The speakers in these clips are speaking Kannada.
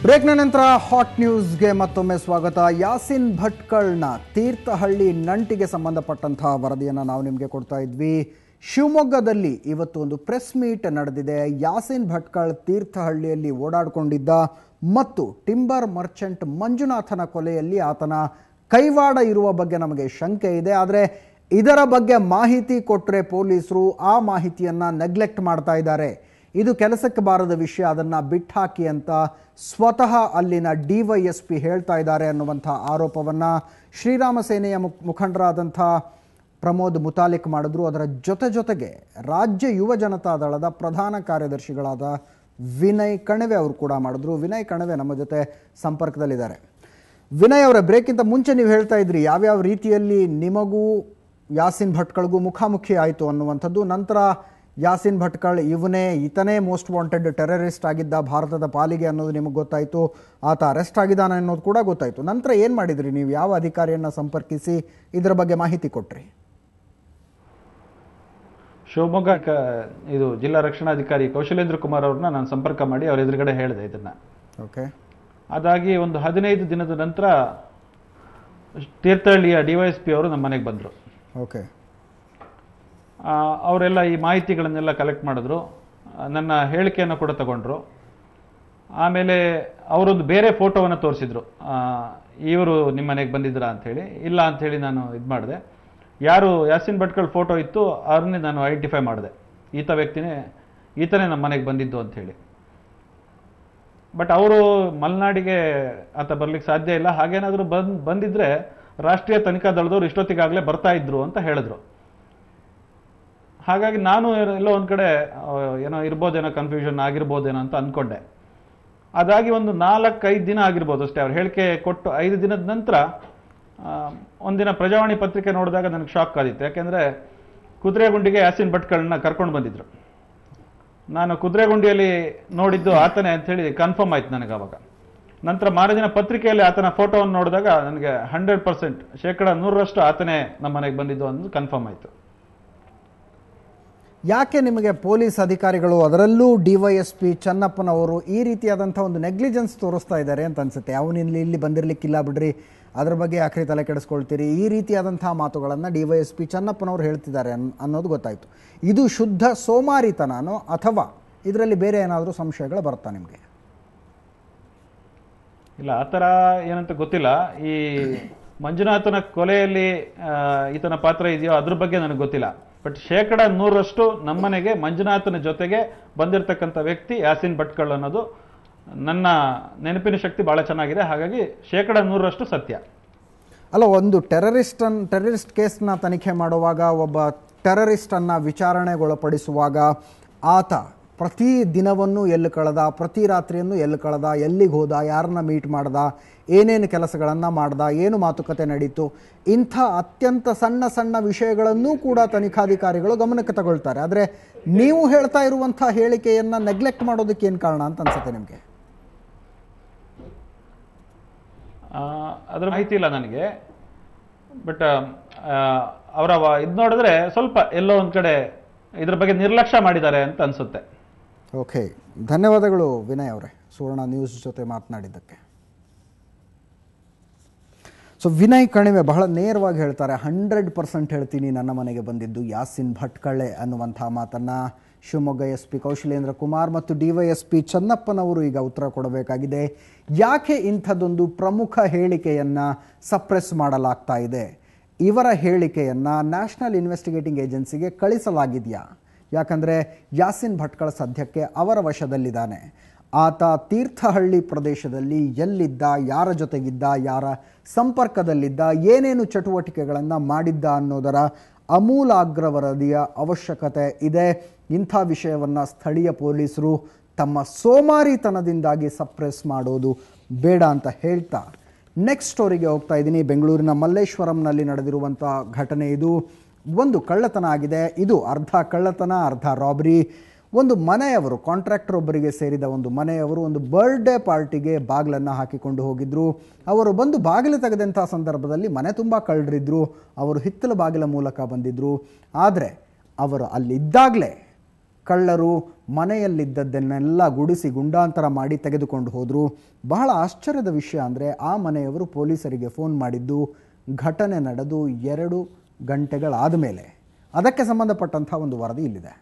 ಬ್ರೇಕ್ನ ನಂತರ ಹಾಟ್ ನ್ಯೂಸ್ಗೆ ಮತ್ತೊಮ್ಮೆ ಸ್ವಾಗತ ಯಾಸಿನ್ ಭಟ್ಕಳ್ನ ತೀರ್ಥಹಳ್ಳಿ ನಂಟಿಗೆ ಸಂಬಂಧಪಟ್ಟಂತಹ ವರದಿಯನ್ನು ನಾವು ನಿಮಗೆ ಕೊಡ್ತಾ ಇದ್ವಿ ಶಿವಮೊಗ್ಗದಲ್ಲಿ ಇವತ್ತು ಒಂದು ಪ್ರೆಸ್ ಮೀಟ್ ನಡೆದಿದೆ ಯಾಸಿನ್ ಭಟ್ಕಳ್ ತೀರ್ಥಹಳ್ಳಿಯಲ್ಲಿ ಓಡಾಡಿಕೊಂಡಿದ್ದ ಮತ್ತು ಟಿಂಬರ್ ಮರ್ಚೆಂಟ್ ಮಂಜುನಾಥನ ಕೊಲೆಯಲ್ಲಿ ಆತನ ಕೈವಾಡ ಇರುವ ಬಗ್ಗೆ ನಮಗೆ ಶಂಕೆ ಇದೆ ಆದರೆ ಇದರ ಬಗ್ಗೆ ಮಾಹಿತಿ ಕೊಟ್ಟರೆ ಪೊಲೀಸರು ಆ ಮಾಹಿತಿಯನ್ನು ನೆಗ್ಲೆಕ್ಟ್ ಮಾಡ್ತಾ ಇದ್ದಾರೆ ಇದು ಕೆಲಸಕ್ಕೆ ಬಾರದ ವಿಷಯ ಅದನ್ನು ಬಿಟ್ಟಾಕಿ ಅಂತ ಸ್ವತಃ ಅಲ್ಲಿನ ಡಿ ವೈ ಎಸ್ ಪಿ ಹೇಳ್ತಾ ಇದ್ದಾರೆ ಅನ್ನುವಂಥ ಆರೋಪವನ್ನು ಶ್ರೀರಾಮ ಸೇನೆಯ ಮುಖ ಮುಖಂಡರಾದಂಥ ಪ್ರಮೋದ್ ಮುತಾಲಿಕ್ ಮಾಡಿದ್ರು ಅದರ ಜೊತೆ ಜೊತೆಗೆ ರಾಜ್ಯ ಯುವ ಜನತಾ ದಳದ ಪ್ರಧಾನ ಕಾರ್ಯದರ್ಶಿಗಳಾದ ವಿನಯ್ ಕಣವೆ ಅವರು ಕೂಡ ಮಾಡಿದ್ರು ವಿನಯ್ ಕಣವೆ ನಮ್ಮ ಜೊತೆ ಸಂಪರ್ಕದಲ್ಲಿದ್ದಾರೆ ವಿನಯ್ ಅವರ ಬ್ರೇಕ್ಗಿಂತ ಮುಂಚೆ ನೀವು ಹೇಳ್ತಾ ಇದ್ರಿ ಯಾವ್ಯಾವ ರೀತಿಯಲ್ಲಿ ನಿಮಗೂ ಯಾಸಿನ್ ಭಟ್ಕಳ್ಗೂ ಮುಖಾಮುಖಿ ಆಯಿತು ಅನ್ನುವಂಥದ್ದು ನಂತರ ಯಾಸಿನ್ ಭಟ್ಕಳ್ ಇವನೇ ಈತನೇ ಮೋಸ್ಟ್ ವಾಂಟೆಡ್ ಟೆರರಿಸ್ಟ್ ಆಗಿದ್ದ ಭಾರತದ ಪಾಲಿಗೆ ಅನ್ನೋದು ನಿಮಗೆ ಗೊತ್ತಾಯಿತು ಆತ ಅರೆಸ್ಟ್ ಆಗಿದ್ದಾನೆ ಅನ್ನೋದು ಕೂಡ ಗೊತ್ತಾಯಿತು ನಂತರ ಏನು ಮಾಡಿದ್ರಿ ನೀವು ಯಾವ ಅಧಿಕಾರಿಯನ್ನು ಸಂಪರ್ಕಿಸಿ ಇದರ ಬಗ್ಗೆ ಮಾಹಿತಿ ಕೊಟ್ರಿ ಶಿವಮೊಗ್ಗ ಕ ಇದು ಜಿಲ್ಲಾ ರಕ್ಷಣಾಧಿಕಾರಿ ಕೌಶಲೇಂದ್ರ ಕುಮಾರ್ ಅವ್ರನ್ನ ನಾನು ಸಂಪರ್ಕ ಮಾಡಿ ಅವ್ರ ಎದುರುಗಡೆ ಹೇಳಿದೆ ಇದನ್ನ ಓಕೆ ಅದಾಗಿ ಒಂದು ಹದಿನೈದು ದಿನದ ನಂತರ ತೀರ್ಥಹಳ್ಳಿಯ ಡಿ ವೈ ಎಸ್ ಪಿ ಅವರು ನಮ್ಮ ಮನೆಗೆ ಬಂದರು ಓಕೆ ಅವರೆಲ್ಲ ಈ ಮಾಹಿತಿಗಳನ್ನೆಲ್ಲ ಕಲೆಕ್ಟ್ ಮಾಡಿದ್ರು ಆ, ನನ್ನ ಹೇಳಿಕೆಯನ್ನು ಕೂಡ ತಗೊಂಡ್ರು ಆಮೇಲೆ ಅವರೊಂದು ಬೇರೆ ಫೋಟೋವನ್ನು ತೋರಿಸಿದ್ರು ಇವರು ನಿಮ್ಮ ಮನೆಗೆ ಬಂದಿದ್ರಾ ಅಂಥೇಳಿ ಇಲ್ಲ ಅಂಥೇಳಿ ನಾನು ಇದು ಮಾಡಿದೆ ಯಾರು ಯಾಸಿನ್ ಭಟ್ಕಳ್ ಫೋಟೋ ಇತ್ತು ಅವ್ರನ್ನೇ ನಾನು ಐಡೆಂಟಿಫೈ ಮಾಡಿದೆ ಈತ ವ್ಯಕ್ತಿನೇ ಈತನೇ ನಮ್ಮ ಮನೆಗೆ ಬಂದಿದ್ದು ಅಂಥೇಳಿ ಬಟ್ ಅವರು ಮಲೆನಾಡಿಗೆ ಆತ ಬರ್ಲಿಕ್ಕೆ ಸಾಧ್ಯ ಇಲ್ಲ ಹಾಗೇನಾದರೂ ಬಂದ್ ಬಂದಿದ್ರೆ ರಾಷ್ಟ್ರೀಯ ತನಿಖಾ ದಳದವ್ರು ಇಷ್ಟೊತ್ತಿಗಾಗಲೇ ಬರ್ತಾ ಇದ್ರು ಅಂತ ಹೇಳಿದ್ರು ಹಾಗಾಗಿ ನಾನು ಎಲ್ಲೋ ಒಂದು ಕಡೆ ಆ, ಏನೋ ಇರ್ಬೋದೇನೋ ಕನ್ಫ್ಯೂಷನ್ ಆಗಿರ್ಬೋದೇನೋ ಅಂತ ಅಂದ್ಕೊಂಡೆ ಅದಾಗಿ ಒಂದು ನಾಲ್ಕೈದು ದಿನ ಆಗಿರ್ಬೋದು ಅಷ್ಟೇ ಅವ್ರು ಹೇಳಿಕೆ ಕೊಟ್ಟು ಐದು ದಿನದ ನಂತರ ಆ, ಒಂದಿನ ಪ್ರಜಾವಾಣಿ ಪತ್ರಿಕೆ ನೋಡಿದಾಗ ನನಗೆ ಶಾಕ್ ಆದಿತ್ತು ಯಾಕೆಂದರೆ ಕುದುರೆಗುಂಡಿಗೆ ಯಾಸಿನ್ ಭಟ್ಕಳ್ನ ಕರ್ಕೊಂಡು ಬಂದಿದ್ರು ನಾನು ಕುದುರೆಗುಂಡಿಯಲ್ಲಿ ನೋಡಿದ್ದು ಆತನೇ ಅಂಥೇಳಿ ಕನ್ಫರ್ಮ್ ಆಯ್ತು ನನಗೆ ಅವಾಗ ನಂತರ ಮಾರದಿನ ಪತ್ರಿಕೆಯಲ್ಲಿ ಆತನ ಫೋಟೋವನ್ನು ನೋಡಿದಾಗ ನನಗೆ ಹಂಡ್ರೆಡ್ ಪರ್ಸೆಂಟ್ ಶೇಕಡ ನೂರರಷ್ಟು ಆತನೇ ನಮ್ಮ ಮನೆಗೆ ಬಂದಿದ್ದು ಅನ್ನೋದು ಕನ್ಫರ್ಮ್ ಆಯಿತು ಯಾಕೆ ನಿಮಗೆ ಪೊಲೀಸ್ ಅಧಿಕಾರಿಗಳು ಅದರಲ್ಲೂ ಡಿ ವೈ ಎಸ್ ಪಿ ಚನ್ನಪ್ಪನವರು ಈ ರೀತಿಯಾದಂಥ ಒಂದು ನೆಗ್ಲಿಜೆನ್ಸ್ ತೋರಿಸ್ತಾ ಇದ್ದಾರೆ ಅಂತ ಅನ್ಸುತ್ತೆ ಅವನಿಲ್ಲಿ ಇಲ್ಲಿ ಬಂದಿರಲಿಕ್ಕಿಲ್ಲ ಬಿಡ್ರಿ ಅದ್ರ ಬಗ್ಗೆ ಯಾಕ್ರಿ ತಲೆ ಕೆಡಿಸ್ಕೊಳ್ತೀರಿ ಈ ರೀತಿಯಾದಂಥ ಮಾತುಗಳನ್ನು ಡಿ ವೈ ಎಸ್ ಪಿ ಚನ್ನಪ್ಪನವರು ಹೇಳ್ತಿದ್ದಾರೆ ಅನ್ ಅನ್ನೋದು ಗೊತ್ತಾಯಿತು ಇದು ಶುದ್ಧ ಸೋಮಾರಿತನೋ ಅಥವಾ ಇದರಲ್ಲಿ ಬೇರೆ ಏನಾದರೂ ಸಂಶಯಗಳು ಬರ್ತಾ ನಿಮಗೆ ಇಲ್ಲ ಆ ಥರ ಏನಂತ ಗೊತ್ತಿಲ್ಲ ಈ ಮಂಜುನಾಥನ ಕೊಲೆಯಲ್ಲಿ ಆ, ಈತನ ಪಾತ್ರ ಇದೆಯೋ ಅದ್ರ ಬಗ್ಗೆ ನನಗೆ ಗೊತ್ತಿಲ್ಲ ಬಟ್ ಶೇಕಡ ನೂರರಷ್ಟು ನಮ್ಮನೆಗೆ ಮಂಜುನಾಥನ ಜೊತೆಗೆ ಬಂದಿರತಕ್ಕಂಥ ವ್ಯಕ್ತಿ ಯಾಸಿನ್ ಭಟ್ಕಳ್ ಅನ್ನೋದು ನನ್ನ ನೆನಪಿನ ಶಕ್ತಿ ಬಹಳ ಚೆನ್ನಾಗಿದೆ ಹಾಗಾಗಿ ಶೇಕಡ ನೂರರಷ್ಟು ಸತ್ಯ ಅಲ್ಲ ಒಂದು ಟೆರರಿಸ್ಟ್ ಅನ್ ಟೆರರಿಸ್ಟ್ ಕೇಸ್ನ ತನಿಖೆ ಮಾಡುವಾಗ ಒಬ್ಬ ಟೆರರಿಸ್ಟನ್ನು ವಿಚಾರಣೆಗೊಳಪಡಿಸುವಾಗ ಆತ ಪ್ರತಿ ದಿನವನ್ನು ಎಲ್ಲಿ ಕಳೆದ ಪ್ರತಿ ರಾತ್ರಿಯನ್ನು ಎಲ್ಲಿ ಕಳೆದ ಎಲ್ಲಿಗೆ ಹೋದ ಯಾರನ್ನ ಮೀಟ್ ಮಾಡ್ದ ಏನೇನು ಕೆಲಸಗಳನ್ನು ಮಾಡ್ದ ಏನು ಮಾತುಕತೆ ನಡೀತು ಇಂಥ ಅತ್ಯಂತ ಸಣ್ಣ ಸಣ್ಣ ವಿಷಯಗಳನ್ನೂ ಕೂಡ ತನಿಖಾಧಿಕಾರಿಗಳು ಗಮನಕ್ಕೆ ತಗೊಳ್ತಾರೆ ಆದರೆ ನೀವು ಹೇಳ್ತಾ ಇರುವಂಥ ಹೇಳಿಕೆಯನ್ನು ನೆಗ್ಲೆಕ್ಟ್ ಮಾಡೋದಕ್ಕೆ ಏನು ಕಾರಣ ಅಂತ ಅನ್ಸುತ್ತೆ ನಿಮಗೆ ಆ, ಅದ್ರ ಮಾಹಿತಿ ಇಲ್ಲ ನನಗೆ ಬಟ್ ಅವರ ಇದು ನೋಡಿದ್ರೆ ಸ್ವಲ್ಪ ಎಲ್ಲೋ ಒಂದ್ ಕಡೆ ಇದ್ರ ಬಗ್ಗೆ ನಿರ್ಲಕ್ಷ್ಯ ಮಾಡಿದ್ದಾರೆ ಅಂತ ಅನ್ಸುತ್ತೆ ಓಕೆ ಧನ್ಯವಾದಗಳು ವಿನಯ್ ಅವರೇ ಸುವರ್ಣ ನ್ಯೂಸ್ ಜೊತೆ ಮಾತನಾಡಿದ್ದಕ್ಕೆ ಸೊ ವಿನಯ್ ಕಣಿವೆ ಬಹಳ ನೇರವಾಗಿ ಹೇಳ್ತಾರೆ ಹಂಡ್ರೆಡ್ ಪರ್ಸೆಂಟ್ ಹೇಳ್ತೀನಿ ನನ್ನ ಮನೆಗೆ ಬಂದಿದ್ದು ಯಾಸಿನ್ ಭಟ್ಕಳೆ ಅನ್ನುವಂಥ ಮಾತನ್ನು ಶಿವಮೊಗ್ಗ ಎಸ್ ಪಿ ಕೌಶಲೇಂದ್ರ ಕುಮಾರ್ ಮತ್ತು ಡಿ ವೈ ಎಸ್ ಪಿ ಚನ್ನಪ್ಪನವರು ಈಗ ಉತ್ತರ ಕೊಡಬೇಕಾಗಿದೆ ಯಾಕೆ ಇಂಥದ್ದೊಂದು ಪ್ರಮುಖ ಹೇಳಿಕೆಯನ್ನು ಸಪ್ರೆಸ್ ಮಾಡಲಾಗ್ತಾ ಇದೆ ಇವರ ಹೇಳಿಕೆಯನ್ನು ನ್ಯಾಷನಲ್ ಇನ್ವೆಸ್ಟಿಗೇಟಿಂಗ್ ಏಜೆನ್ಸಿಗೆ ಕಳಿಸಲಾಗಿದೆಯಾ ಯಾಕಂದರೆ ಯಾಸಿನ್ ಭಟ್ಕಳ ಸದ್ಯಕ್ಕೆ ಅವರ ವಶದಲ್ಲಿದ್ದಾನೆ ಆತ ತೀರ್ಥಹಳ್ಳಿ ಪ್ರದೇಶದಲ್ಲಿ ಎಲ್ಲಿದ್ದ ಯಾರ ಜೊತೆಗಿದ್ದ ಯಾರ ಸಂಪರ್ಕದಲ್ಲಿದ್ದ ಏನೇನು ಚಟುವಟಿಕೆಗಳನ್ನು ಮಾಡಿದ್ದ ಅನ್ನೋದರ ಅಮೂಲಾಗ್ರ ವರದಿಯ ಅವಶ್ಯಕತೆ ಇದೆ ಇಂಥ ವಿಷಯವನ್ನು ಸ್ಥಳೀಯ ಪೊಲೀಸರು ತಮ್ಮ ಸೋಮಾರಿತನದಿಂದಾಗಿ ಸಪ್ರೆಸ್ ಮಾಡೋದು ಬೇಡ ಅಂತ ಹೇಳ್ತಾ ನೆಕ್ಸ್ಟ್ ಸ್ಟೋರಿಗೆ ಹೋಗ್ತಾ ಇದ್ದೀನಿ ಬೆಂಗಳೂರಿನ ಮಲ್ಲೇಶ್ವರಂನಲ್ಲಿ ನಡೆದಿರುವಂಥ ಘಟನೆ ಇದು ಒಂದು ಕಳ್ಳತನ ಆಗಿದೆ ಇದು ಅರ್ಧ ಕಳ್ಳತನ ಅರ್ಧ ರಾಬರಿ ಒಂದು ಮನೆಯವರು ಕಾಂಟ್ರಾಕ್ಟರ್ ಒಬ್ಬರಿಗೆ ಸೇರಿದ ಒಂದು ಮನೆಯವರು ಒಂದು ಬರ್ಡೇ ಪಾರ್ಟಿಗೆ ಬಾಗಿಲನ್ನು ಹಾಕಿಕೊಂಡು ಹೋಗಿದ್ರು ಅವರು ಬಂದು ಬಾಗಿಲು ತೆಗೆದಂಥ ಸಂದರ್ಭದಲ್ಲಿ ಮನೆ ತುಂಬ ಕಳ್ಳರಿದ್ರು ಅವರು ಹಿತ್ತಲ ಬಾಗಿಲ ಮೂಲಕ ಬಂದಿದ್ರು ಆದರೆ ಅವರು ಅಲ್ಲಿದ್ದಾಗಲೇ ಕಳ್ಳರು ಮನೆಯಲ್ಲಿದ್ದದ್ದನ್ನೆಲ್ಲ ಗುಡಿಸಿ ಗುಂಡಾಂತರ ಮಾಡಿ ತೆಗೆದುಕೊಂಡು ಹೋದರು ಬಹಳ ಆಶ್ಚರ್ಯದ ವಿಷಯ ಅಂದರೆ ಆ ಮನೆಯವರು ಪೊಲೀಸರಿಗೆ ಫೋನ್ ಮಾಡಿದ್ದು ಘಟನೆ ನಡೆದು ಎರಡು ಗಂಟೆಗಳಾದ ಮೇಲೆ ಅದಕ್ಕೆ ಸಂಬಂಧಪಟ್ಟಂಥ ಒಂದು ವರದಿ ಇಲ್ಲಿದೆ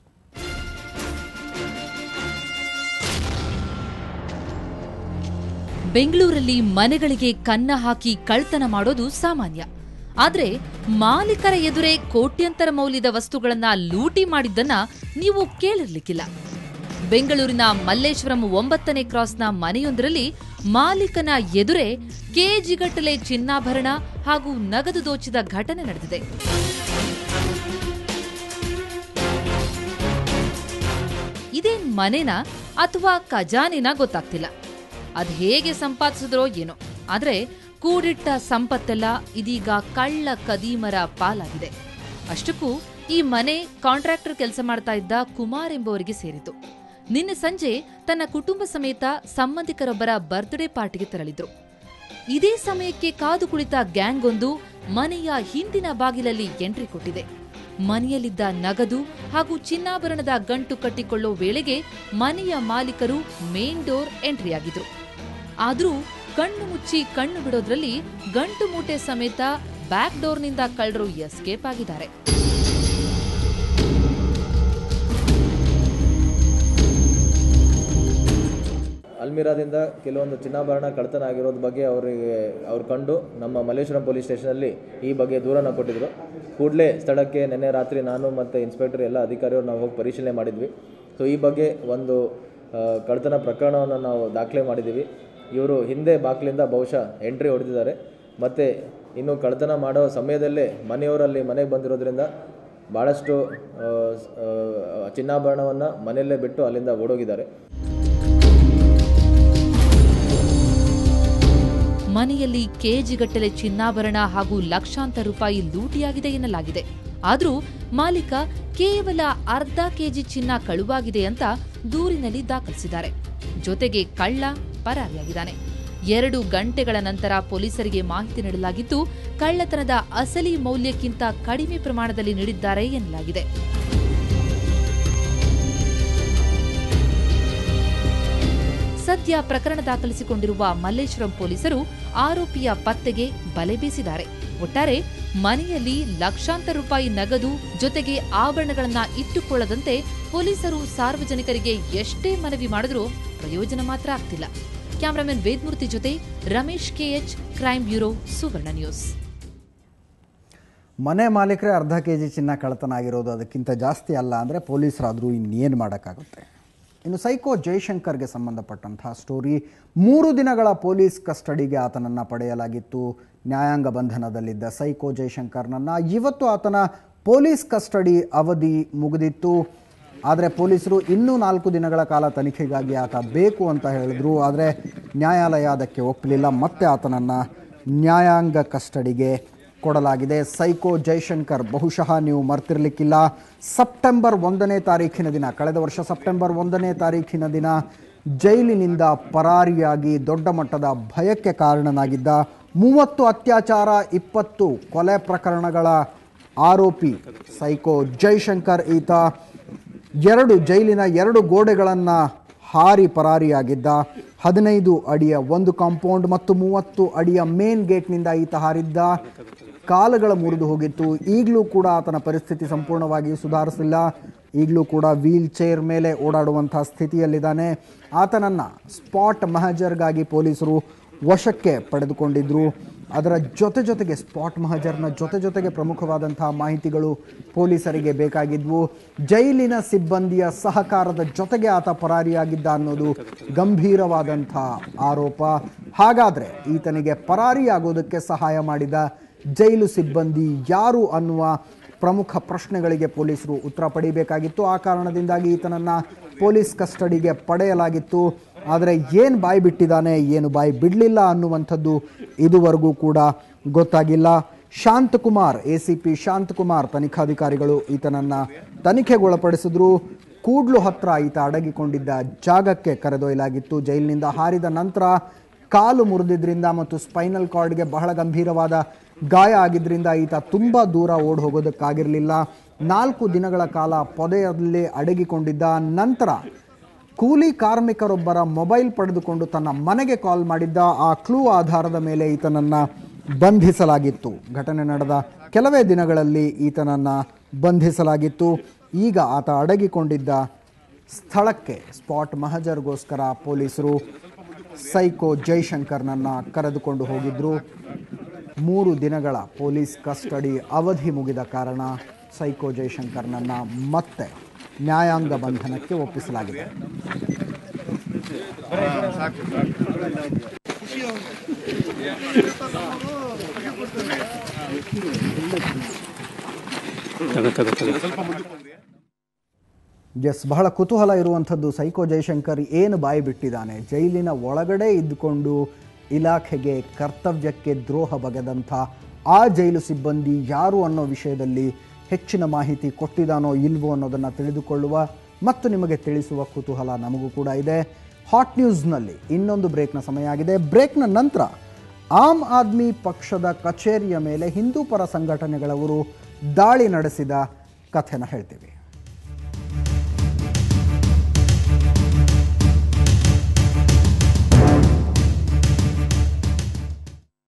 ಬೆಂಗಳೂರಲ್ಲಿ ಮನೆಗಳಿಗೆ ಕನ್ನ ಹಾಕಿ ಕಳ್ತನ ಮಾಡೋದು ಸಾಮಾನ್ಯ ಆದ್ರೆ ಮಾಲೀಕರ ಎದುರೇ ಕೋಟ್ಯಂತರ ಮೌಲ್ಯದ ವಸ್ತುಗಳನ್ನ ಲೂಟಿ ಮಾಡಿದ್ದನ್ನ ನೀವು ಕೇಳಿರ್ಲಿಕ್ಕಿಲ್ಲ ಬೆಂಗಳೂರಿನ ಮಲ್ಲೇಶ್ವರಂ ಒಂಬತ್ತನೇ ಕ್ರಾಸ್ನ ಮನೆಯೊಂದರಲ್ಲಿ ಮಾಲೀಕನ ಎದುರೇ ಕೆಜಿಗಟ್ಟಲೆ ಚಿನ್ನಾಭರಣ ಹಾಗೂ ನಗದು ದೋಚಿದ ಘಟನೆ ನಡೆದಿದೆ ಇದೇನ್ ಮನೆನಾ ಅಥವಾ ಖಜಾನೆನ ಗೊತ್ತಾಗ್ತಿಲ್ಲ ಅದ್ ಹೇಗೆ ಸಂಪಾದಿಸಿದ್ರೋ ಏನೋ ಆದ್ರೆ ಕೂಡಿಟ್ಟ ಸಂಪತ್ತೆಲ್ಲ ಇದೀಗ ಕಳ್ಳ ಕದೀಮರ ಪಾಲಾಗಿದೆ ಅಷ್ಟಕ್ಕೂ ಈ ಮನೆ ಕಾಂಟ್ರಾಕ್ಟರ್ ಕೆಲಸ ಮಾಡ್ತಾ ಇದ್ದ ಕುಮಾರ್ ಎಂಬುವರಿಗೆ ಸೇರಿತು ನಿನ್ನೆ ಸಂಜೆ ತನ್ನ ಕುಟುಂಬ ಸಮೇತ ಸಂಬಂಧಿಕರೊಬ್ಬರ ಬರ್ತ್ಡೇ ಪಾರ್ಟಿಗೆ ತೆರಳಿದ್ರು ಇದೇ ಸಮಯಕ್ಕೆ ಕಾದು ಕುಳಿತ ಗ್ಯಾಂಗ್ ಒಂದು ಮನೆಯ ಹಿಂದಿನ ಬಾಗಿಲಲ್ಲಿ ಎಂಟ್ರಿ ಕೊಟ್ಟಿದೆ ಮನೆಯಲ್ಲಿದ್ದ ನಗದು ಹಾಗೂ ಚಿನ್ನಾಭರಣದ ಗಂಟು ಕಟ್ಟಿಕೊಳ್ಳೋ ವೇಳೆಗೆ ಮನೆಯ ಮಾಲೀಕರು ಮೇನ್ ಡೋರ್ ಎಂಟ್ರಿಯಾಗಿದ್ರು ಆದ್ರೂ ಕಣ್ಣು ಮುಚ್ಚಿ ಕಣ್ಣು ಬಿಡೋದ್ರಲ್ಲಿ ಗಂಟು ಮೂಟೆ ಸಮೇತ ಬ್ಯಾಕ್ ಡೋರ್ನಿಂದ ಕಳ್ಳರು ಎಸ್ಕೇಪ್ ಆಗಿದ್ದಾರೆ ಅಲ್ಮಿರಾದಿಂದ ಕೆಲವೊಂದು ಚಿನ್ನಾಭರಣ ಕಳ್ತನ ಆಗಿರೋದ್ರ ಬಗ್ಗೆ ಅವರಿಗೆ ಅವ್ರು ಕಂಡು ನಮ್ಮ ಮಲ್ಲೇಶ್ವರಂ ಪೊಲೀಸ್ ಸ್ಟೇಷನಲ್ಲಿ ಈ ಬಗ್ಗೆ ದೂರನ ಕೊಟ್ಟಿದ್ರು ಕೂಡಲೇ ಸ್ಥಳಕ್ಕೆ ನಿನ್ನೆ ರಾತ್ರಿ ನಾನು ಮತ್ತು ಇನ್ಸ್ಪೆಕ್ಟರ್ ಎಲ್ಲ ಅಧಿಕಾರಿಯವರು ನಾವು ಹೋಗಿ ಪರಿಶೀಲನೆ ಮಾಡಿದ್ವಿ ಸೊ ಈ ಬಗ್ಗೆ ಒಂದು ಆ, ಕಳ್ತನ ಪ್ರಕರಣವನ್ನು ನಾವು ದಾಖಲೆ ಮಾಡಿದ್ದೀವಿ ಇವರು ಹಿಂದೆ ಬಾಗಿಲಿಂದ ಬಹುಶಃ ಎಂಟ್ರಿ ಹೊಡೆದಿದ್ದಾರೆ ಮತ್ತು ಇನ್ನು ಕಳ್ತನ ಮಾಡೋ ಸಮಯದಲ್ಲೇ ಮನೆಯವರಲ್ಲಿ ಮನೆಗೆ ಬಂದಿರೋದ್ರಿಂದ ಭಾಳಷ್ಟು ಆ, ಸ್- ಆ, ಚಿನ್ನಾಭರಣವನ್ನು ಮನೆಯಲ್ಲೇ ಬಿಟ್ಟು ಅಲ್ಲಿಂದ ಓಡೋಗಿದ್ದಾರೆ ಮನೆಯಲ್ಲಿ ಕೆಜಿಗಟ್ಟಲೆ ಚಿನ್ನಾಭರಣ ಹಾಗೂ ಲಕ್ಷಾಂತರ ರೂಪಾಯಿ ಲೂಟಿಯಾಗಿದೆ ಎನ್ನಲಾಗಿದೆ ಆದ್ರೂ ಮಾಲೀಕ ಕೇವಲ ಅರ್ಧ ಕೆಜಿ ಚಿನ್ನ ಕಳುವಾಗಿದೆ ಅಂತ ದೂರಿನಲ್ಲಿ ದಾಖಲಿಸಿದ್ದಾರೆ ಜೊತೆಗೆ ಕಳ್ಳ ಪರಾರಿಯಾಗಿದ್ದಾನೆ ಎರಡು ಗಂಟೆಗಳ ನಂತರ ಪೊಲೀಸರಿಗೆ ಮಾಹಿತಿ ನೀಡಲಾಗಿದ್ದು ಕಳ್ಳತನದ ಅಸಲಿ ಮೌಲ್ಯಕ್ಕಿಂತ ಕಡಿಮೆ ಪ್ರಮಾಣದಲ್ಲಿ ನೀಡಿದ್ದಾರೆ ಎನ್ನಲಾಗಿದೆ ಸದ್ಯ ಪ್ರಕರಣ ದಾಖಲಿಸಿಕೊಂಡಿರುವ ಮಲ್ಲೇಶ್ವರಂ ಪೊಲೀಸರು ಆರೋಪಿಯ ಪತ್ತೆಗೆ ಬಲೆ ಬೀಸಿದ್ದಾರೆ ಒಟ್ಟಾರೆ ಮನೆಯಲ್ಲಿ ಲಕ್ಷಾಂತರ ರೂಪಾಯಿ ನಗದು ಜೊತೆಗೆ ಆಭರಣಗಳನ್ನ ಇಟ್ಟುಕೊಳ್ಳದಂತೆ ಪೊಲೀಸರು ಸಾರ್ವಜನಿಕರಿಗೆ ಎಷ್ಟೇ ಮನವಿ ಮಾಡಿದ್ರೂ ಪ್ರಯೋಜನ ಮಾತ್ರ ಆಗ್ತಿಲ್ಲ ಕ್ಯಾಮರಾಮನ್ ವೇದ್ಮೂರ್ತಿ ಜೊತೆ Ramesh K H crime bureau Suvarna news ಮನೆ ಮಾಲೀಕರೇ ಅರ್ಧ ಕೆ ಜಿ ಚಿನ್ನ ಕಳ್ಳತನ ಆಗಿರೋದು ಅದಕ್ಕಿಂತ ಜಾಸ್ತಿ ಅಲ್ಲ ಅಂದರೆ ಪೊಲೀಸರಾದರೂ ಇನ್ನೇನು ಮಾಡೋಕ್ಕಾಗುತ್ತೆ ಇನ್ನು ಸೈಕೋ ಜಯಶಂಕರ್ಗೆ ಸಂಬಂಧಪಟ್ಟಂತಹ ಸ್ಟೋರಿ ಮೂರು ದಿನಗಳ ಪೊಲೀಸ್ ಕಸ್ಟಡಿಗೆ ಆತನನ್ನು ಪಡೆಯಲಾಗಿತ್ತು ನ್ಯಾಯಾಂಗ ಬಂಧನದಲ್ಲಿದ್ದ ಸೈಕೋ ಜಯಶಂಕರ್ನನ್ನು ಇವತ್ತು ಆತನ ಪೊಲೀಸ್ ಕಸ್ಟಡಿ ಅವಧಿ ಮುಗಿದಿತ್ತು ಆದರೆ ಪೊಲೀಸರು ಇನ್ನೂ ನಾಲ್ಕು ದಿನಗಳ ಕಾಲ ತನಿಖೆಗಾಗಿ ಆತ ಬೇಕು ಅಂತ ಹೇಳಿದ್ರು ಆದರೆ ನ್ಯಾಯಾಲಯ ಅದಕ್ಕೆ ಒಪ್ಪಲಿಲ್ಲ ಮತ್ತೆ ಆತನನ್ನು ನ್ಯಾಯಾಂಗ ಕಸ್ಟಡಿಗೆ ಕೊಡಲಾಗಿದೆ ಸೈಕೋ ಜೈಶಂಕರ್ ಬಹುಶಃ ನೀವು ಮರ್ತಿರ್ಲಿಕ್ಕಿಲ್ಲ ಸೆಪ್ಟೆಂಬರ್ ಒಂದನೇ ತಾರೀಖಿನ ದಿನ ಕಳೆದ ವರ್ಷ ಸೆಪ್ಟೆಂಬರ್ ಒಂದನೇ ತಾರೀಖಿನ ದಿನ ಜೈಲಿನಿಂದ ಪರಾರಿಯಾಗಿ ದೊಡ್ಡ ಮಟ್ಟದ ಭಯಕ್ಕೆ ಕಾರಣನಾಗಿದ್ದ ಮೂವತ್ತು ಅತ್ಯಾಚಾರ ಇಪ್ಪತ್ತು ಕೊಲೆ ಪ್ರಕರಣಗಳ ಆರೋಪಿ ಸೈಕೋ ಜೈಶಂಕರ್ ಈತ ಎರಡು ಜೈಲಿನ ಎರಡು ಗೋಡೆಗಳನ್ನು ಹಾರಿ ಪರಾರಿಯಾಗಿದ್ದ ಹದಿನೈದು ಅಡಿಯ ಒಂದು ಕಾಂಪೌಂಡ್ ಮತ್ತು ಮೂವತ್ತು ಅಡಿಯ ಮೇನ್ ಗೇಟ್ನಿಂದ ಈತ ಹಾರಿದ್ದ ಕಾಲುಗಳ ಮುರಿದು ಹೋಗಿತ್ತು ಈಗಲೂ ಕೂಡ ಆತನ ಪರಿಸ್ಥಿತಿ ಸಂಪೂರ್ಣವಾಗಿ ಸುಧಾರಿಸಿಲ್ಲ ಈಗಲೂ ಕೂಡ ವೀಲ್ ಚೇರ್ ಮೇಲೆ ಓಡಾಡುವಂಥ ಸ್ಥಿತಿಯಲ್ಲಿದ್ದಾನೆ ಆತನನ್ನು ಸ್ಪಾಟ್ ಮಹಜರ್ಗಾಗಿ ಪೊಲೀಸರು ವಶಕ್ಕೆ ಪಡೆದುಕೊಂಡಿದ್ರು ಅದರ ಜೊತೆ ಜೊತೆಗೆ ಸ್ಪಾಟ್ ಮಹಜರ್ನ ಜೊತೆ ಜೊತೆಗೆ ಪ್ರಮುಖವಾದಂತಹ ಮಾಹಿತಿಗಳು ಪೊಲೀಸರಿಗೆ ಬೇಕಾಗಿದ್ವು ಜೈಲಿನ ಸಿಬ್ಬಂದಿಯ ಸಹಕಾರದ ಜೊತೆಗೆ ಆತ ಪರಾರಿಯಾಗಿದ್ದ ಅನ್ನೋದು ಗಂಭೀರವಾದಂಥ ಆರೋಪ ಹಾಗಾದರೆ ಈತನಿಗೆ ಪರಾರಿಯಾಗೋದಕ್ಕೆ ಸಹಾಯ ಮಾಡಿದ ಜೈಲು ಸಿಬ್ಬಂದಿ ಯಾರು ಅನ್ನುವ ಪ್ರಮುಖ ಪ್ರಶ್ನೆಗಳಿಗೆ ಪೊಲೀಸರು ಉತ್ತರ ಪಡಿಬೇಕಾಗಿತ್ತು ಆ ಕಾರಣದಿಂದಾಗಿ ಈತನನ್ನು ಪೊಲೀಸ್ ಕಸ್ಟಡಿಗೆ ಪಡೆಯಲಾಗಿತ್ತು ಆದರೆ ಏನು ಬಾಯಿ ಬಿಟ್ಟಿದ್ದಾನೆ ಏನು ಬಾಯಿ ಬಿಡಲಿಲ್ಲ ಅನ್ನುವಂಥದ್ದು ಇದುವರೆಗೂ ಕೂಡ ಗೊತ್ತಾಗಿಲ್ಲ Shanthakumar A C P Shanthakumar ತನಿಖಾಧಿಕಾರಿಗಳು ಈತನನ್ನು ತನಿಖೆಗೊಳಪಡಿಸಿದ್ರು ಕೂಡ್ಲು ಹತ್ರ ಈತ ಅಡಗಿಕೊಂಡಿದ್ದ ಜಾಗಕ್ಕೆ ಕರೆದೊಯ್ಯಲಾಗಿತ್ತು ಜೈಲಿನಿಂದ ಹಾರಿದ ನಂತರ ಕಾಲು ಮುರಿದಿದ್ರಿಂದ ಮತ್ತು ಸ್ಪೈನಲ್ ಕಾರ್ಡ್ಗೆ ಬಹಳ ಗಂಭೀರವಾದ ಗಾಯ ಆಗಿದ್ರಿಂದ ಈತ ತುಂಬ ದೂರ ಓಡ್ ಹೋಗೋದಕ್ಕಾಗಿರಲಿಲ್ಲ ನಾಲ್ಕು ದಿನಗಳ ಕಾಲ ಪೊದೆಯಲ್ಲೇ ಅಡಗಿಕೊಂಡಿದ್ದ ನಂತರ ಕೂಲಿ ಕಾರ್ಮಿಕರೊಬ್ಬರ ಮೊಬೈಲ್ ಪಡೆದುಕೊಂಡು ತನ್ನ ಮನೆಗೆ ಕಾಲ್ ಮಾಡಿದ್ದ ಆ ಕ್ಲೂ ಆಧಾರದ ಮೇಲೆ ಈತನನ್ನು ಬಂಧಿಸಲಾಗಿತ್ತು ಘಟನೆ ನಡೆದ ಕೆಲವೇ ದಿನಗಳಲ್ಲಿ ಈತನನ್ನು ಬಂಧಿಸಲಾಗಿತ್ತು ಈಗ ಆತ ಅಡಗಿಕೊಂಡಿದ್ದ ಸ್ಥಳಕ್ಕೆ ಸ್ಪಾಟ್ ಮಹಜರ್ಗೋಸ್ಕರ ಪೊಲೀಸರು ಸೈಕೋ ಜೈಶಂಕರ್ನನ್ನ ಕರೆದುಕೊಂಡು ಹೋಗಿದ್ರು ಮೂರು ದಿನಗಳ ಪೊಲೀಸ್ ಕಸ್ಟಡಿ ಅವಧಿ ಮುಗಿದ ಕಾರಣ ಸೈಕೋ ಜೈಶಂಕರ್ನನ್ನ ಮತ್ತೆ ನ್ಯಾಯಾಂಗ ಬಂಧನಕ್ಕೆ ಒಪ್ಪಿಸಲಾಗಿದೆ ಎಸ್ ಬಹಳ ಕುತೂಹಲ ಇರುವಂಥದ್ದು ಸೈಕೋ ಜೈಶಂಕರ್ ಏನು ಬಾಯಿ ಬಿಟ್ಟಿದ್ದಾನೆ ಜೈಲಿನ ಒಳಗಡೆ ಇದ್ದುಕೊಂಡು ಇಲಾಖೆಗೆ ಕರ್ತವ್ಯಕ್ಕೆ ದ್ರೋಹ ಬಗೆದಂಥ ಆ ಜೈಲು ಸಿಬ್ಬಂದಿ ಯಾರು ಅನ್ನೋ ವಿಷಯದಲ್ಲಿ ಹೆಚ್ಚಿನ ಮಾಹಿತಿ ಕೊಟ್ಟಿದ್ದಾನೋ ಇಲ್ವೋ ಅನ್ನೋದನ್ನು ತಿಳಿದುಕೊಳ್ಳುವ ಮತ್ತು ನಿಮಗೆ ತಿಳಿಸುವ ಕುತೂಹಲ ನಮಗೂ ಕೂಡ ಇದೆ ಹಾಟ್ ನ್ಯೂಸ್ನಲ್ಲಿ ಇನ್ನೊಂದು ಬ್ರೇಕ್ನ ಸಮಯ ಆಗಿದೆ ಬ್ರೇಕ್ನ ನಂತರ ಆಮ್ ಆದ್ಮಿ ಪಕ್ಷದ ಕಚೇರಿಯ ಮೇಲೆ ಹಿಂದೂ ಪರ ಸಂಘಟನೆಗಳವರು ದಾಳಿ ನಡೆಸಿದ ಕಥೆನ ಹೇಳ್ತೀವಿ